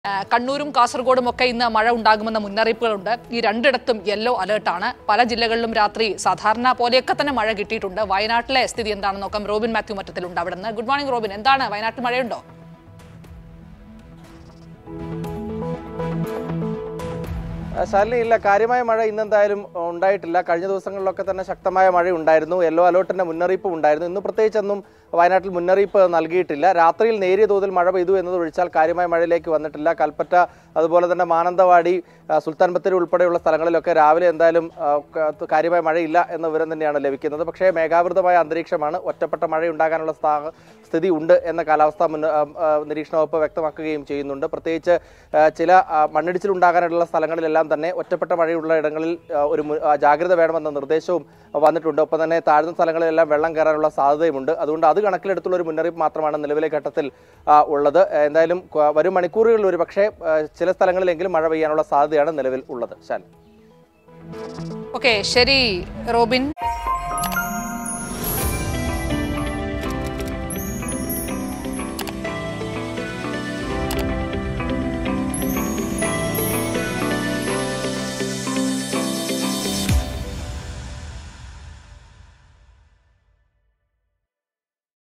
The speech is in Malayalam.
ആ, കണ്ണൂരും കാസർഗോഡും ഒക്കെ ഇന്ന് മഴ ഉണ്ടാകുമെന്ന മുന്നറിയിപ്പുകളുണ്ട് ഈ രണ്ടിടത്തും യെല്ലോ അലേർട്ടാണ് പല ജില്ലകളിലും രാത്രി സാധാരണ പോലെയൊക്കെ തന്നെ മഴ കിട്ടിയിട്ടുണ്ട് വയനാട്ടിലെ സ്ഥിതി എന്താണെന്ന് നോക്കാം റോബിൻ മാത്യു മറ്റത്തിലുണ്ട് അവിടെ നിന്ന് ഗുഡ് മോർണിംഗ് റോബിൻ എന്താണ് വയനാട്ടിൽ മഴയുണ്ടോ ആ, ശാലിനി ഇല്ല കാര്യമായ മഴ ഇന്നെന്തായാലും ഉണ്ടായിട്ടില്ല കഴിഞ്ഞ ദിവസങ്ങളിലൊക്കെ തന്നെ ശക്തമായ മഴ ഉണ്ടായിരുന്നു യെല്ലോ അലേർട്ടിന്റെ മുന്നറിയിപ്പ് ഉണ്ടായിരുന്നു ഇന്ന് പ്രത്യേകിച്ചൊന്നും വയനാട്ടിൽ മുന്നറിയിപ്പ് നൽകിയിട്ടില്ല രാത്രിയിൽ നേരിയ തോതിൽ മഴ പെയ്തു എന്നത് ഒഴിച്ചാൽ കാര്യമായ മഴയിലേക്ക് വന്നിട്ടില്ല കൽപ്പറ്റ അതുപോലെ തന്നെ മാനന്തവാടി ആ, സുൽത്താൻ ബത്തേരി ഉൾപ്പെടെയുള്ള സ്ഥലങ്ങളിലൊക്കെ രാവിലെ എന്തായാലും ആ, ക- കാര്യമായ മഴയില്ല എന്ന വിവരം തന്നെയാണ് ലഭിക്കുന്നത് പക്ഷേ മേഘാവൃതമായ അന്തരീക്ഷമാണ് ഒറ്റപ്പെട്ട മഴ ഉണ്ടാകാനുള്ള സ്ഥാ- സ്ഥിതി ഉണ്ട് എന്ന കാലാവസ്ഥാ മുന്ന ആ, ആ, നിരീക്ഷണ വകുപ്പ് വ്യക്തമാക്കുകയും ചെയ്യുന്നുണ്ട് പ്രത്യേകിച്ച് ആ, ചില ആ, മണ്ണിടിച്ചിലുണ്ടാകാനുള്ള സ്ഥലങ്ങളിലെല്ലാം തന്നെ ഒറ്റപ്പെട്ട മഴയുള്ള ഇടങ്ങളിൽ ആ, ഒരു മു- ആ, ജാഗ്രത വേണമെന്ന നിർദ്ദേശവും വന്നിട്ടുണ്ട് ഒപ്പം തന്നെ താഴ്ന്ന സ്ഥലങ്ങളിലെല്ലാം വെള്ളം കയറാനുള്ള സാധ്യതയുമുണ്ട് അതുകൊണ്ട് അത് കണക്കിലെടുത്തുള്ള ഒരു മുന്നറിയിപ്പ് മാത്രമാണ് നിലവിലെ ഘട്ടത്തിൽ ആ, ഉള്ളത് എന്തായാലും ക- വരും മണിക്കൂറുകളിൽ ഒരു പക്ഷേ ആ, ചില സ്ഥലങ്ങളിലെങ്കിലും മഴ പെയ്യാനുള്ള സാധ്യതയാണ് നിലവിൽ ഉള്ളത് ശാൽ ഓക്കെ ശരി റോബിൻ